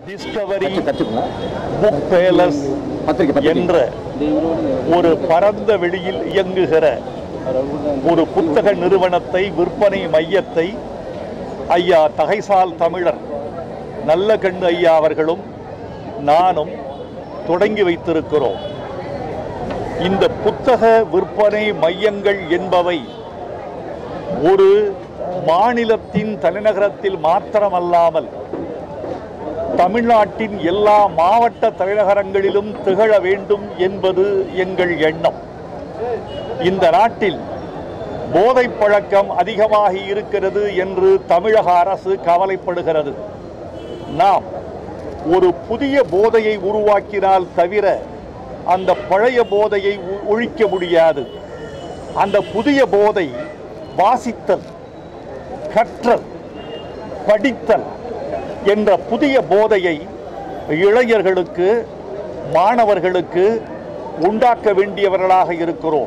Discovery கற்றுக்கலாம் book palace பத்திரிக்கை பத்திரிக்கை என்ற ஒரு பரந்த வெளியில் இயங்குகிற ஒரு புத்தக நிறுவனத்தை விற்பனை மையத்தை ஐயா தகைசால் தமிழர் நல்ல கண்ணு ஐயா அவர்களும் நானும் தொடங்கி வைத்திருக்கிறோம் இந்த புத்தக விற்பனை மையங்கள் என்பவை ஒரு மாநிலத்தின் தலைநகரத்தில் மாத்திரமல்லாமல் தமிழ்நாட்டின் எல்லா மாவட்ட தலைநகரங்களிலும் திகழ வேண்டும் என்பது எங்கள் எண்ணம் இந்த நாட்டில் போதைப் பழக்கம் அதிகமாகி இருக்கிறது என்று தமிழக அரசு கவலைப்படுகிறது நாம் ஒரு புதிய போதையை உருவாக்கினால் தவிர அந்த பழைய போதையை ஒ- ஒழிக்க முடியாது அந்த புதிய போதை வாசித்தல் கற்றல் படித்தல் என்ற புதிய போதையை இளைஞர்களுக்கு மாணவர்களுக்கு உண்டாக்க வேண்டியவர்களாக இருக்கிறோம்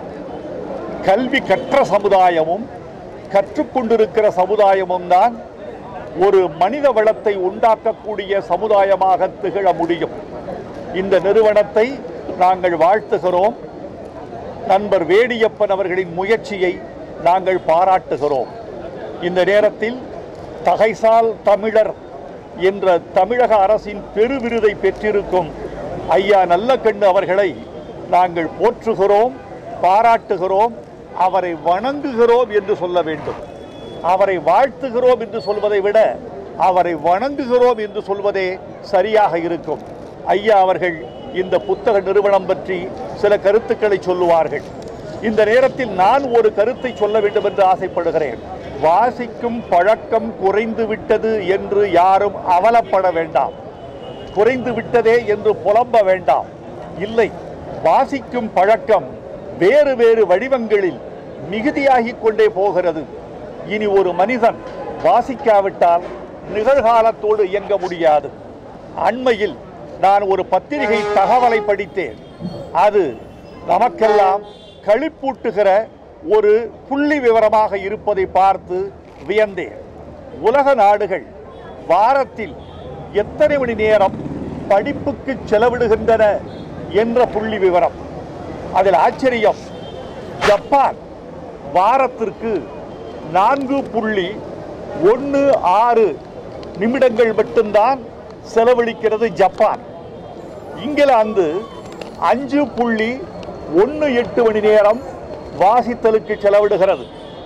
கல்வி கற்ற சமுதாயமும் கற்றுக்கொண்டிருக்கிற சமுதாயமும் தான் ஒரு மனித வளத்தை உண்டாக்கக்கூடிய சமுதாயமாக திகழ முடியும் இந்த நிறுவனத்தை நாங்கள் வாழ்த்துகிறோம் நண்பர் வேடியப்பன் அவர்களின் முயற்சியை நாங்கள் பாராட்டுகிறோம் இந்த நேரத்தில் தகைசால் தமிழர் என்ற தமிழக அரசின் பெருவிருதை பெற்றிருக்கும் ஐயா நல்லக்கண்ணு அவர்களை நாங்கள் போற்றுகிறோம் பாராட்டுகிறோம் அவரை வணங்குகிறோம் என்று சொல்ல வேண்டும் அவரை வாழ்த்துகிறோம் என்று சொல்வதை விட அவரை வணங்குகிறோம் என்று சொல்வதே சரியாக இருக்கும் ஐயா அவர்கள் இந்த புத்தக நிறுவனம் பற்றி சில கருத்துக்களை சொல்லுவார்கள் இந்த நேரத்தில் நான் ஒரு கருத்தை சொல்ல வேண்டும் என்று ஆசைப்படுகிறேன் வாசிக்கும் பழக்கம் குறைந்து விட்டது என்று யாரும் அவலப்பட வேண்டாம் குறைந்து விட்டதே என்று புலம்ப வேண்டாம் இல்லை வாசிக்கும் பழக்கம் வேறு வேறு வடிவங்களில் மிகுதியாகிக் கொண்டே போகிறது இனி ஒரு மனிதன் வாசிக்காவிட்டால் நிகழ்காலத்தோடு இயங்க முடியாது அண்மையில் நான் ஒரு பத்திரிகை தகவலை படித்தேன் அது நமக்கெல்லாம் களிப்பூட்டுகிற ஒரு புள்ளி விவரமாக இருப்பதை பார்த்து வியந்தேன் உலக நாடுகள் வாரத்தில் எத்தனை மணி நேரம் படிப்புக்கு செலவிடுகின்றன என்ற புள்ளி விவரம் அதில் ஆச்சரியம் ஜப்பான் வாரத்திற்கு நான்கு புள்ளி ஒன்று ஆறு நிமிடங்கள் மட்டும்தான் செலவழிக்கிறது ஜப்பான் இங்கிலாந்து அஞ்சு புள்ளி ஒன்று எட்டு மணி நேரம் வாசித்தலுக்கு செலவிடுகிறது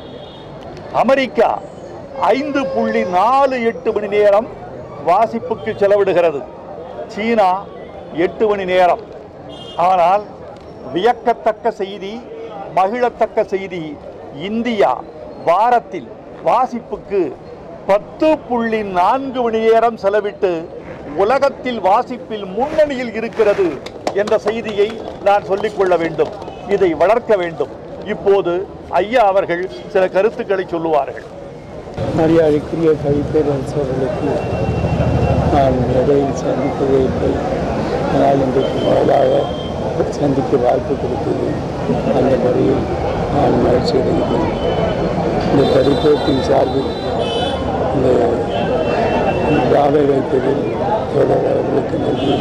அமெரிக்கா ஐந்து புள்ளி நாலு எட்டு மணி நேரம் வாசிப்புக்கு செலவிடுகிறது சீனா எட்டு மணி நேரம் ஆனால் வியக்கத்தக்க செய்தி மகிழத்தக்க செய்தி இந்தியா வாரத்தில் வாசிப்புக்கு பத்து புள்ளி நான்கு மணி நேரம் செலவிட்டு உலகத்தில் வாசிப்பில் முன்னணியில் இருக்கிறது என்ற செய்தியை நான் சொல்லிக்கொள்ள வேண்டும் இதை வளர்க்க வேண்டும் இப்போது ஐயா அவர்கள் சில கருத்துக்களை சொல்லுவார்கள் மரியாதைக்குரிய கவிப்பேரரசர்களுக்கு நான் இடையில் சந்திப்பதை இல்லை ஆனால் இன்றைக்கு முதலாக சந்திக்க வாய்ப்பு கொடுத்தது அந்த முறையில் நான் மகிழ்ச்சி அடைகிறேன் இந்த பதிப்பகத்தின் சார்பில் இந்த விழாவை வைத்ததில் தொடர் அவர்களுக்கு நன்றி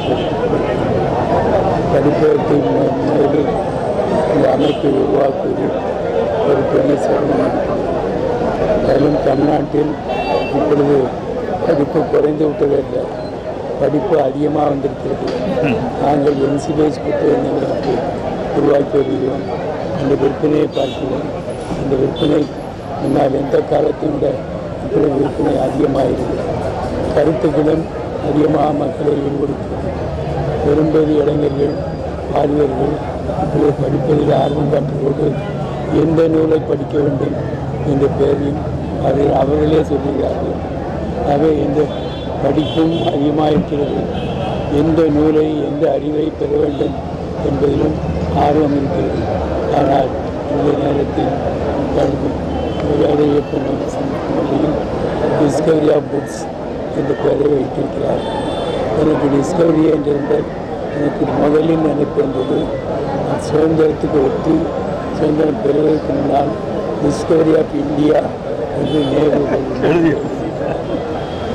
பதிப்பகத்தின் முதலில் இந்த அமைப்பை உருவாக்குவது ஒரு பெரிய சிரமம் மேலும் தமிழ்நாட்டில் இப்பொழுது படிப்பு குறைந்து விட்டதில்லை படிப்பு அதிகமாக வந்திருக்கிறது நாங்கள் என்சிபிஎஸ் புத்தக நிலையத்தை உருவாக்கி வருகிறோம் அந்த விற்பனையை பார்க்கிறோம் அந்த விற்பனை முன்னால் எந்த காலத்தை விட இப்பொழுது விற்பனை அதிகமாக இருக்குது கருத்துக்களும் அதிகமாக மக்களை ஈடுபடுத்தும் பெரும்பகுதி இளைஞர்கள் ஆர்வர்கள் இப்பொழுது படிப்பதில் ஆர்வம் காட்டும்போது எந்த நூலை படிக்க வேண்டும் என்ற பெயரில் அதை அவர்களே சொல்லுகிறார்கள் ஆகவே இந்த படிப்பும் அதிகமாக இருக்கிறது எந்த நூலை எந்த அறிவை பெற வேண்டும் என்பதிலும் ஆர்வம் இருக்கிறது ஆனால் இந்த நேரத்தில் படிப்பு விளையாட இயக்குனர் சங்கத்தில் டிஸ்கவரி ஆஃப் புக்ஸ் என்ற பெயரை வைத்திருக்கிறார் எனக்கு டிஸ்கவரி என்றிருந்தால் எனக்கு முதலில் நினைப்பு வந்தது நான் சுதந்திரத்துக்கு ஒத்து சுதந்திரம் பெறுவதற்கு முன்னால் டிஸ்கவரி ஆஃப் இந்தியா என்று நேரு எழுதி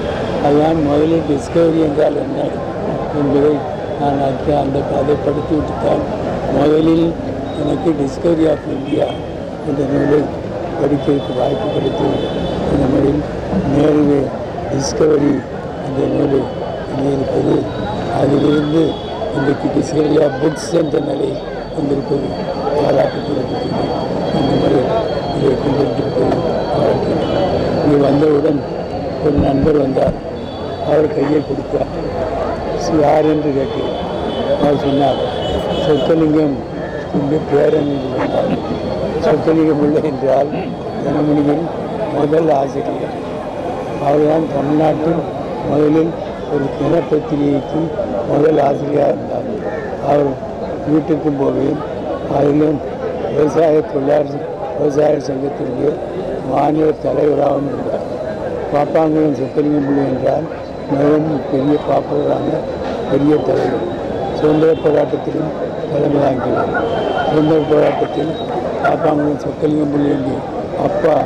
அதுதான் முதலில் டிஸ்கவரி என்றால் என்ன என்பதை நான் அந்த அந்த அதை படித்து விட்டுத்தான் முதலில் எனக்கு டிஸ்கவரி ஆஃப் இந்தியா என்ற நூலை படிக்கிறதுக்கு வாய்ப்பு கிடைத்தது அந்த முறையில் நேரு டிஸ்கவரி என்ற நூலை எழுதியிருப்பது அதிலிருந்து இன்றைக்கு டிஸ்கவரி ஆஃப் புக்ஸ் என்ற நிலை வந்திருப்பது பாராட்டுகிறது அந்த முறையில் இதை கொண்டிருப்பது பாராட்டுகிறேன் இங்கே வந்தவுடன் ஒரு நண்பர் வந்தார் அவர் கையை கொடுத்தார் "சு- யார் என்று கேட்டேன் அவர் சொன்னார் சொக்கலிங்கம் என்று பேரன் என்று வந்தார் சொக்கலிங்கம் உள்ள என்றால் தினமணியின் முதல் ஆசிரியர் அவர்தான் தமிழ்நாட்டில் முதலில் ஒரு தினப்பத்திரிகைக்கு முதல் ஆசிரியராக இருந்தார் அவர் வீட்டுக்கும் போவேன் அதிலும் விவசாய தொழிலாளர் விவசாய சங்கத்திற்கு மாநில தலைவராகவும் இருந்தார் பாப்பாங்குளம் சொக்கலிங்கம் பிள்ளை என்றால் மிகவும் பெரிய பாப்பரான பெரிய தலைவர் சுதந்திர போராட்டத்திலும் தலைமை தாங்கினார் சுதந்திர போராட்டத்தில் பாப்பாங்குளம் சொக்கலிங்கம் பிள்ளை என்று அப்பா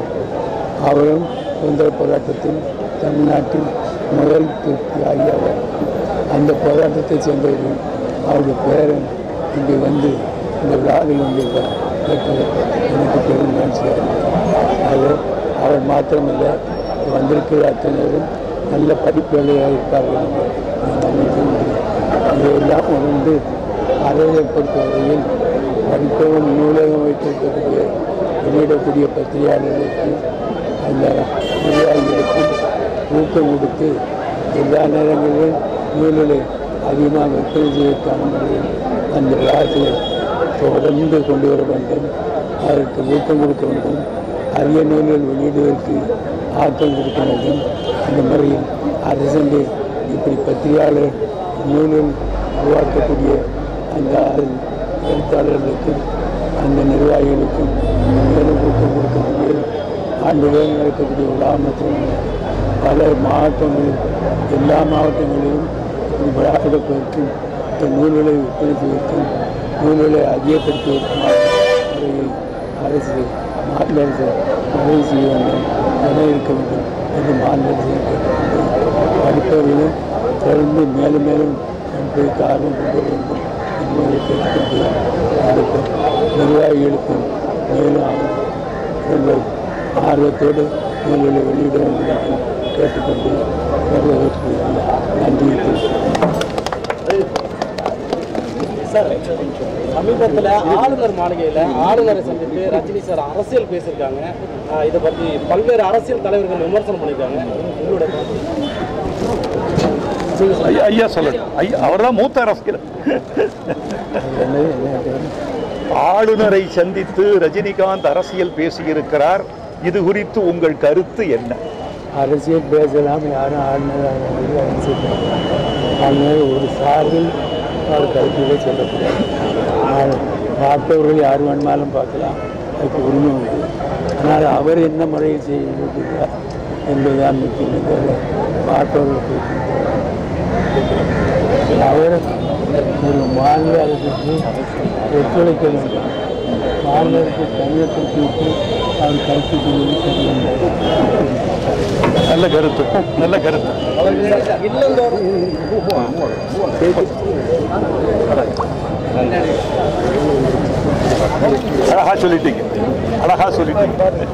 அவரும் சுதந்திர போராட்டத்தில் தமிழ்நாட்டில் முதல் திருப்தியாகி அவர் அந்த போராட்டத்தை சேர்ந்தவர்கள் அவருடைய பேரன் இங்கே வந்து இந்த விழாவில் வந்து கேட்டது எனக்கு பெரும் மகிழ்ச்சியாக இருந்தது. அது அவர் மாத்திரமல்ல வந்திருக்கிற அத்தனைவரும் நல்ல படிப்புகளாக இருப்பார்கள் என்று நான் நம்பிக்கை உண்டு. இதையெல்லாம் உணர்ந்து அறவை பொறுத்தவரையில் படிப்பவன் நூலகம் வைத்திருக்கக்கூடிய வெளியிடக்கூடிய பத்திரிகையாளர்களுக்கு அந்த நிர்வாகிகளுக்கும் ஊக்கம் கொடுத்து எல்லா நேரங்களிலும் நூல்களை அதிகமாக விற்பனை செய்வதற்கான முறையில் அந்த விழாக்களை தொடர்ந்து கொண்டு வர வேண்டும் அதற்கு ஊக்கம் கொடுக்க வேண்டும் அரிய நூல்கள் வெளியிடுவதற்கு ஆக்கம் கொடுக்க வேண்டும் அந்த முறையில் அரசு இப்படி பத்திரிகையாளர் நூல்கள் உருவாக்கக்கூடிய அந்த எழுத்தாளர்களுக்கும் அந்த நிர்வாகிகளுக்கும் மேலும் ஊக்கம் கொடுக்கக்கூடிய ஆண்டுகள் நடக்கக்கூடிய விழா மட்டுமல்ல பல மாவட்டங்களில் எல்லா மாவட்டங்களிலும் இந்த விழா எடுப்பதற்கும் இந்த நூல்களை விற்பனை செய்வதற்கும் நூல்களை அதிகப்படுத்துவதற்குமான முறையை அரசு மாநில அரசு உதவி செய்ய வேண்டும் என இருக்க வேண்டும் என்று மாநில அரசு கேட்டுக்கொண்டு படிப்பவர்களும் தொடர்ந்து மேலும் மேலும் என்பதற்கு ஆர்வம் கொண்டு வர வேண்டும் என்பதை கேட்டுக்கொண்டு அடுத்த நிர்வாகிகளுக்கும் மேலும் உங்கள் ஆர்வத்தோடு நூல்களை வெளியிட வேண்டும் என்று கேட்டுக்கொண்டு வருவதற்கு நன்றி சார் சமீபத்தில் ஆளுநர் மாளிகையில் ஆளுநரை சந்தித்து ரஜினி சார் அரசியல் பேசியிருக்காங்க ஆஹ் இதை பற்றி பல்வேறு அரசியல் தலைவர்கள் விமர்சனம் பண்ணியிருக்காங்க உங்களுடைய ஐயா ஐயா சொல்லட்டும் ஐயா அவர்தான் மூத்த அரசியல் என்னது என்ன ஆளுநரை சந்தித்து ரஜினிகாந்த் அரசியல் பேசியிருக்கிறார் இது குறித்து உங்கள் கருத்து என்ன அரசியல் பேசலாம் யாரும் ஆளுநர் அரசியல் பேசலாம். ஆளுநர் ஒரு சார்பில் அவர் கருத்துக்களை சொல்லக்கூடாது ஆனால் பார்த்தவர்கள் யார் வேணுமாலும் பார்க்கலாம் அதுக்கு உரிமை உண்டு ஆனால் அவர் என்ன முறையில் செய்கிறார் என்பதுதான் முக்கியம் தவிர பார்த்தவர்களுக்கு அவர் ஒரு மாநில அரசுக்கு ஒத்துழைக்க வேண்டும் மாநிலத்தை தனியப்படுத்தி விட்டு அவர் கருத்து சொல்வது சரியில்லை நல்ல கருத்து நல்ல கருத்து இல்லந்தோறும் அழகா சொல்லிட்டீங்க அழகா சொல்லிட்டீங்க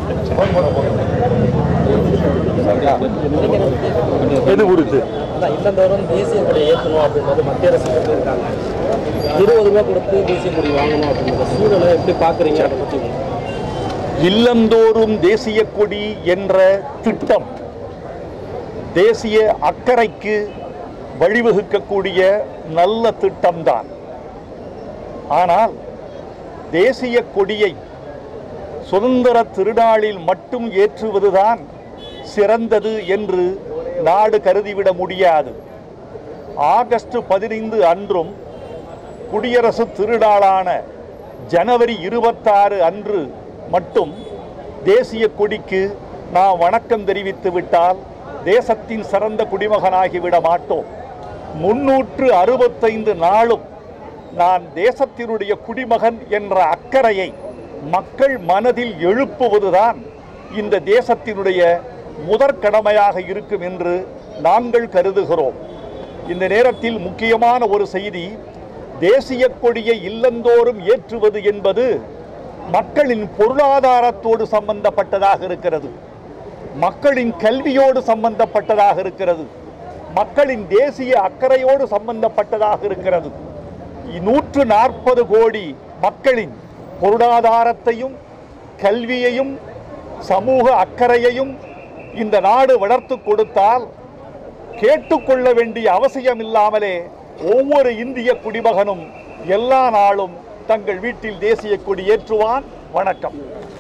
எது குறித்து அதான் இல்லந்தோறும் தேசிய கொடியை ஏற்றணும் அப்படின்றது மத்திய அரசு இருக்காங்க இருபது ரூபா கொடுத்து தேசிய கொடி வாங்கணும் அப்படின்றத சூழலை எப்படி பார்க்குறீங்க அதை பற்றி இல்லந்தோறும் தேசிய கொடி என்ற திட்டம் தேசிய அக்கறைக்கு வழிவகுக்கக்கூடிய நல்ல திட்டம்தான் ஆனால் தேசிய கொடியை சுதந்திர திருநாளில் மட்டும் ஏற்றுவதுதான் சிறந்தது என்று நாடு கருதிவிட முடியாது ஆகஸ்ட் பதினைந்து அன்றும் குடியரசு திருநாளான ஜனவரி இருபத்தாறு அன்று மட்டும் தேசிய கொடிக்கு நாம் வணக்கம் தெரிவித்து விட்டால் தேசத்தின் சிறந்த குடிமகனாகிவிட மாட்டோம் முன்னூற்று அறுபத்தைந்து நாளும் நான் தேசத்தினுடைய குடிமகன் என்ற அக்கறையை மக்கள் மனதில் எழுப்புவதுதான் இந்த தேசத்தினுடைய முதற் கடமையாக இருக்கும் என்று நாங்கள் கருதுகிறோம் இந்த நேரத்தில் முக்கியமான ஒரு செய்தி தேசிய கொடியை இல்லந்தோறும் ஏற்றுவது என்பது மக்களின் பொருளாதாரத்தோடு சம்பந்தப்பட்டதாக இருக்கிறது மக்களின் கல்வியோடு சம்பந்தப்பட்டதாக இருக்கிறது மக்களின் தேசிய அக்கறையோடு சம்பந்தப்பட்டதாக இருக்கிறது நூற்று நாற்பது கோடி மக்களின் பொருளாதாரத்தையும் கல்வியையும் சமூக அக்கறையையும் இந்த நாடு வளர்த்து கொடுத்தால் கேட்டுக்கொள்ள வேண்டிய அவசியம் இல்லாமலே ஒவ்வொரு இந்திய குடிமகனும் எல்லா நாளும் தங்கள் வீட்டில் தேசிய கொடி ஏற்றுவான் வணக்கம்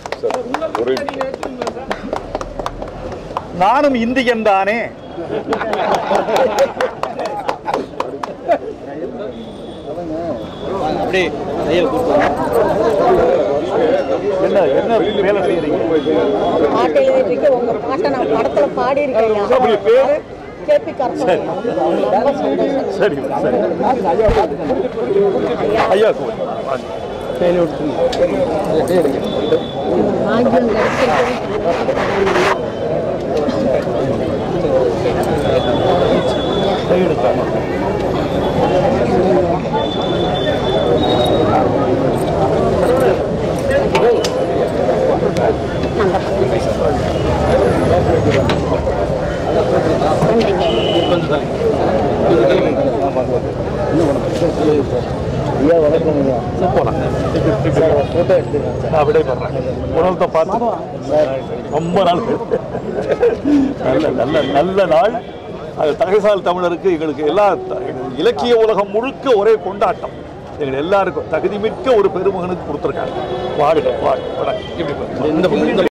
நானும் இந்தியன் தானே என்ன என்ன வேலை செய்யறீங்க பாட்டு எழுதிட்டு உங்க பாட்டை நான் படத்துல பாடி அப்படி பேரு? இருக்கேன் கேபி கருப்பன் ரொம்ப சந்தோஷம் சரி சரி ஐயா கூப்பிடு. பாக்கியம் கிடைச்சிருக்கு நான் விடைபெறேன் உணவத்தை பார்த்து ரொம்ப நாள் நல்ல நல்ல நல்ல நாள் அது தகைசால் தமிழருக்கு எங்களுக்கு எல்லா த- இலக்கிய உலகம் முழுக்க ஒரே கொண்டாட்டம் எங்கள் எல்லாருக்கும் தகுதிமிக்க ஒரு பெருமகனுக்கு கொடுத்துருக்காங்க வாழ்க வாழ்க வணக்கம். இப்படி பாருங்க.